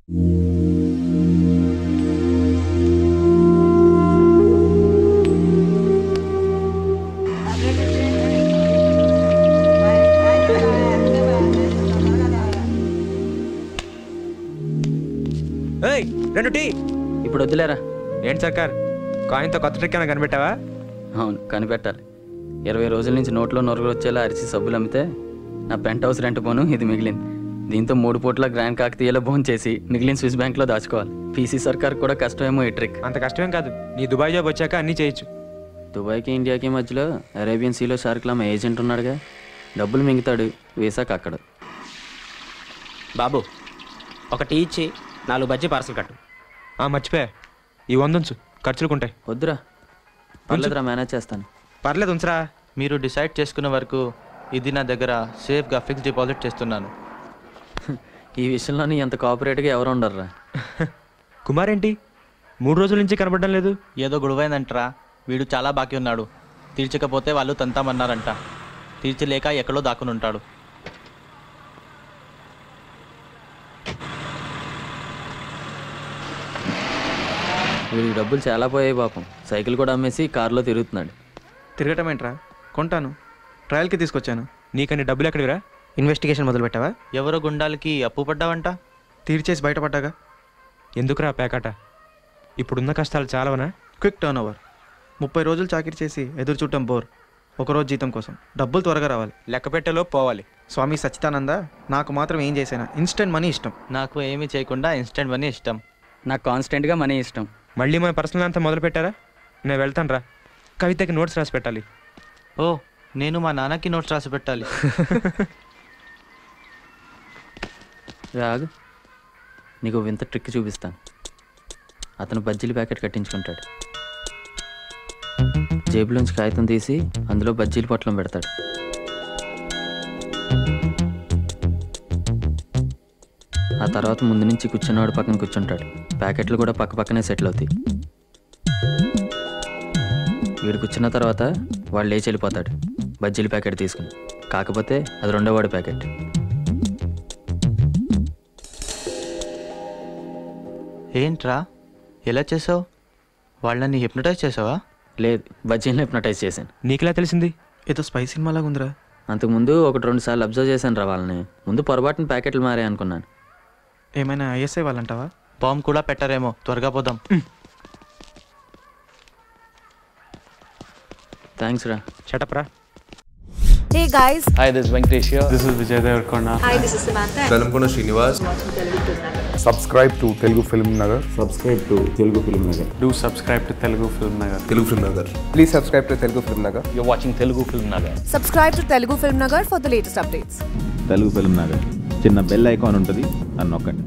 ఏయ్ రెండు టీ ఇప్పుడు వద్దులేరా ఏంటి సర్కార్ కాయిన్తో కొత్త ట్రిక్ ఏమైనా కనిపెట్టావా అవును కనిపెట్టాలి ఇరవై రోజుల నుంచి నోట్లో నొరుగులు వచ్చేలా అరిచి సబ్బులు అమ్మితే నా పెంట్ హౌస్ రెంట్ పోను ఇది మిగిలింది దీంతో మూడు పూట్ల గ్రాండ్ కాకతీయలో భోన్ చేసి మిగిలిన స్విస్ బ్యాంక్లో దాచుకోవాలి పీసీ సర్కార్ కూడా కష్టమేమో ఈ ట్రిక్ అంత కష్టమేం కాదు నీ దుబాయ్ జాబ్ వచ్చాక అన్నీ చేయొచ్చు దుబాయ్కి ఇండియాకి మధ్యలో అరేబియన్ సీలో షార్క్లా మా ఏజెంట్ ఉన్నాడుగా డబ్బులు మింగుతాడు వీసాకి అక్కడ బాబు ఒక టీ ఇచ్చి నాలుగు బజ్జీ పార్సల్ కట్టు ఆ మర్చిపోయా ఈ వందుంచు ఖర్చులుకుంటాయి వద్దురా పర్లేదురా మేనేజ్ చేస్తాను పర్లేదు ఉంచరా మీరు డిసైడ్ చేసుకున్న వరకు ఇది నా దగ్గర సేఫ్గా ఫిక్స్ డిపాజిట్ చేస్తున్నాను ఈ విషయంలోని ఎంత కోఆపరేట్గా ఎవరు ఉండరురా కుమార్ ఏంటి మూడు రోజుల నుంచి కనపడడం లేదు ఏదో గొడవైందంటరా వీడు చాలా బాకీ ఉన్నాడు తీర్చకపోతే వాళ్ళు తంతామన్నారంట తీర్చలేక ఎక్కడో దాక్కుని ఉంటాడు వీడికి డబ్బులు చాలా పోయాయి పాపం సైకిల్ కూడా అమ్మేసి కారులో తిరుగుతున్నాడు తిరగటం ఏంట్రా కొంటాను ట్రయల్కి తీసుకొచ్చాను నీకని డబ్బులు ఎక్కడివిరా ఇన్వెస్టిగేషన్ మొదలు పెట్టావా ఎవరో గుండాలకి అప్పు పడ్డావంట తీర్చేసి బయటపడ్డాగా ఎందుకురా పేకాట ఇప్పుడున్న కష్టాలు చాలవనా క్విక్ టర్న్ ఓవర్ ముప్పై రోజులు చాకిరి చేసి ఎదురు చూడటం బోర్ ఒకరోజు జీతం కోసం డబ్బులు త్వరగా రావాలి లెక్క పెట్టేలో పోవాలి స్వామి సచ్చిదానంద నాకు మాత్రం ఏం చేసినా ఇన్స్టెంట్ మనీ ఇష్టం నాకు ఏమీ చేయకుండా ఇన్స్టెంట్ మనీ ఇష్టం నాకు కాన్స్టెంట్గా మనీ ఇష్టం మళ్ళీ మన పర్సనల్ అంతా మొదలు పెట్టారా నేను వెళ్తాను రా కవితకి నోట్స్ రాసి పెట్టాలి ఓ నేను మా నాన్నకి నోట్స్ రాసి పెట్టాలి రాగు నీకు వింత ట్రిక్ చూపిస్తాను అతను బజ్జీల ప్యాకెట్ కట్టించుకుంటాడు జేబులోంచి కాగితం తీసి అందులో బజ్జీల పొట్లం పెడతాడు ఆ తర్వాత ముందు నుంచి కూర్చున్నవాడు పక్కన కూర్చుంటాడు ప్యాకెట్లు కూడా పక్క పక్కనే సెటిల్ అవుతాయి వీడు కూర్చున్న తర్వాత వాడు లేచి వెళ్ళిపోతాడు బజ్జీల ప్యాకెట్ తీసుకుని కాకపోతే అది రెండో వాడి ప్యాకెట్ ఏంట్రా ఎలా చేసావు వాళ్ళని హిప్నటైజ్ చేసావా లేదు బజ్జీలను హిప్నటైజ్ చేశాను నీకులా తెలిసింది ఏదో స్పై సినిమాలాగా ఉందిరా అంతకుముందు ఒకటి రెండు సార్లు అబ్జర్వ్ చేశాను రా వాళ్ళని ముందు పొరపాటున ప్యాకెట్లు మారే అనుకున్నాను ఏమైనా ఐఎస్ఐ వాళ్ళంటావా బాంబు కూడా పెట్టారేమో త్వరగా పోదాం థ్యాంక్స్ రా షటప్ రా Hey guys, Hi, this is Venkatesh here. This is Vijay Devarkonda. hi, this is Samantha. Velankonda Srinivas subscribe to Telugu film Nagar Do subscribe to Telugu Film Nagar. Telugu film Nagar please subscribe to Telugu film Nagar You're watching Telugu Film Nagar. Subscribe to Telugu Film Nagar for the latest updates. Telugu film Nagar చిన్న bell icon ఉంటుంది అని నొక్కండి